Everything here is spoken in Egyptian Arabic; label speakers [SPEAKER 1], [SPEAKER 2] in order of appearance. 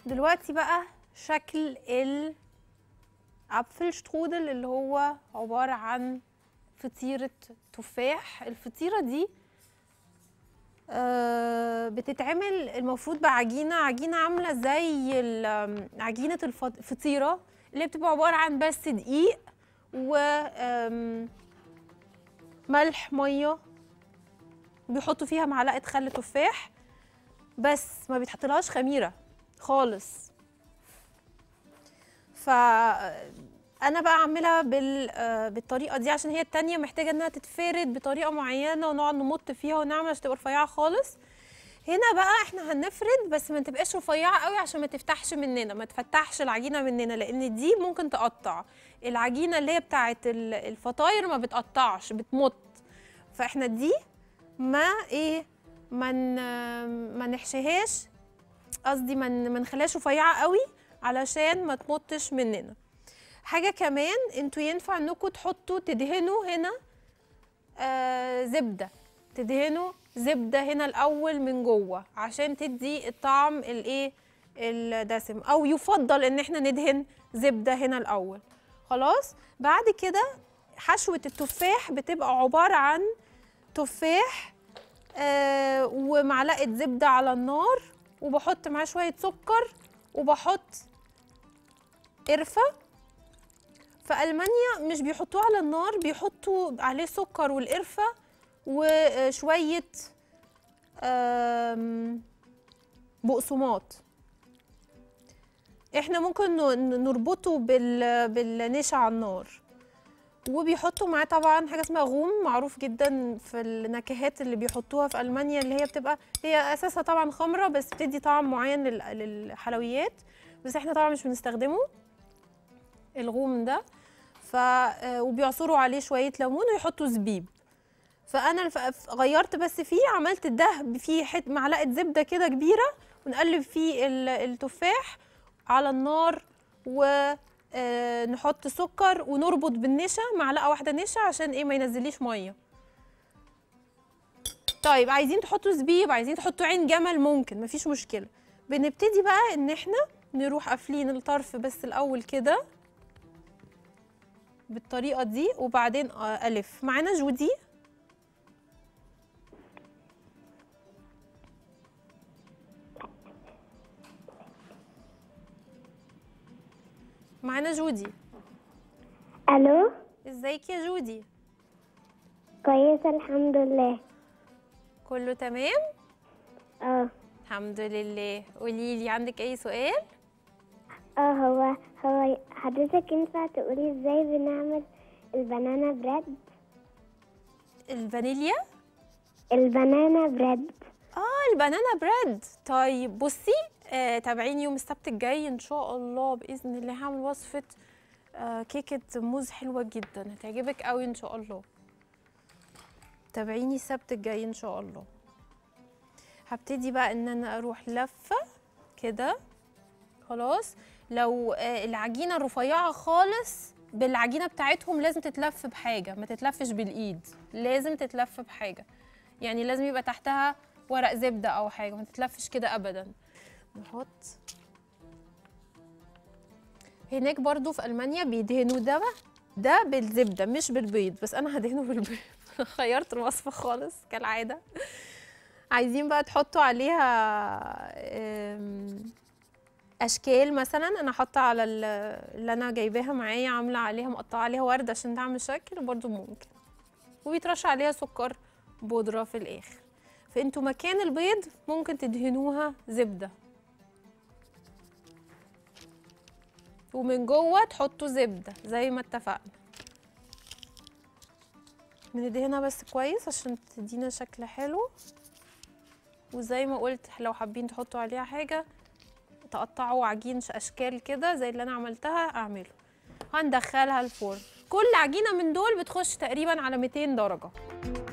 [SPEAKER 1] دلوقتي بقى شكل الابفل شترودل اللي هو عباره عن فطيره تفاح الفطيره دي آه، بتتعمل المفروض بعجينه عجينه عامله زي ال- عجينه الف- الفطيره اللي بتبقى عباره عن بس دقيق و آم، ملح ميه بيحطوا فيها معلقه خل تفاح بس ما بيتحطلهاش خميره خالص ف انا بقى اعملها بال... آه، بالطريقه دي عشان هي التانية محتاجه انها تتفرد بطريقه معينه ونقعد نمط فيها ونعمل عشان تبقى رفيعه خالص هنا بقى احنا هنفرد بس ما تبقاش رفيعه قوي عشان ما تفتحش مننا ما تفتحش العجينه مننا لان دي ممكن تقطع العجينه اللي هي بتاعه ال- الفطاير ما بتقطعش بتمط فاحنا دي ما ايه ما ن- ما نحشيهاش قصدي ما ن- ما نخليهاش رفيعه قوي علشان ما تمطش مننا حاجه كمان انتوا ينفع انكم تحطوا تدهنوا هنا آه زبده تدهنوا زبده هنا الاول من جوه عشان تدي الطعم الايه الدسم او يفضل ان احنا ندهن زبده هنا الاول خلاص بعد كده حشوه التفاح بتبقى عباره عن تفاح آه ومعلقه زبده على النار وبحط معاه شويه سكر وبحط قرفه في المانيا مش بيحطوه على النار بيحطوا عليه سكر والقرفه وشويه آم، بقسماط احنا ممكن ن- نربطه بال بالنشا على النار وبيحطوا معاه طبعا حاجه اسمها غوم معروف جدا في النكهات اللي بيحطوها في المانيا اللي هي بتبقى هي اساسها طبعا خمره بس بتدي طعم معين لل- للحلويات بس احنا طبعا مش بنستخدمه الغوم ده ف آه، وبيعصروا عليه شويه ليمون ويحطوا زبيب فانا الف- ف- غيرت بس فيه عملت الدهب فيه حت معلقه زبده كده كبيره ونقلب فيه ال- التفاح على النار ونحط سكر ونربط بالنشا معلقه واحده نشا عشان ايه ما ينزليش ميه طيب عايزين تحطوا زبيب عايزين تحطوا عين جمل ممكن مفيش مشكله بنبتدي بقى ان احنا نروح قافلين الطرف بس الاول كده بالطريقه دي وبعدين آه، الف معانا جودي معانا جودي
[SPEAKER 2] الو
[SPEAKER 1] ازيك يا جودي
[SPEAKER 2] كويسه الحمد لله
[SPEAKER 1] كله تمام
[SPEAKER 2] اه
[SPEAKER 1] الحمد لله قولي لي عندك اي سؤال
[SPEAKER 2] اه هو هو حضرتك ينفع تقولي ازاي بنعمل البنانا بريد
[SPEAKER 1] الفانيليا
[SPEAKER 2] البنانا بريد
[SPEAKER 1] اه البنانا بريد طيب بصي آه تابعيني يوم السبت الجاي ان شاء الله باذن الله هعمل وصفه آه كيكه موز حلوه جدا هتعجبك قوي ان شاء الله تابعيني السبت الجاي ان شاء الله هبتدي بقى ان انا اروح لفه كده خلاص لو آه العجينه رفيعه خالص بالعجينه بتاعتهم لازم تتلف بحاجه ما تتلفش بالايد لازم تتلف بحاجه يعني لازم يبقى تحتها ورق زبده او حاجه ما تتلفش كده ابدا نحط هناك برضو في المانيا بيدهنوا ده ده بالزبده مش بالبيض بس انا هدهنه بالبيض غيرت الوصفه خالص كالعاده عايزين بقى تحطوا عليها أم، اشكال مثلا انا حاطه على ال- اللي انا جايباها معايا عامله عليها مقطعه عليها ورد عشان تعمل شكل برضو ممكن وبيترش عليها سكر بودره في الاخر فانتوا مكان البيض ممكن تدهنوها زبده ومن جوه تحطوا زبده زي ما اتفقنا بندهنها بس كويس عشان تدينا شكل حلو وزي ما قلت لو حابين تحطوا عليها حاجه تقطعوا عجين اشكال كده زي اللي انا عملتها اعمله هندخلها الفرن كل عجينه من دول بتخش تقريبا على 200 درجه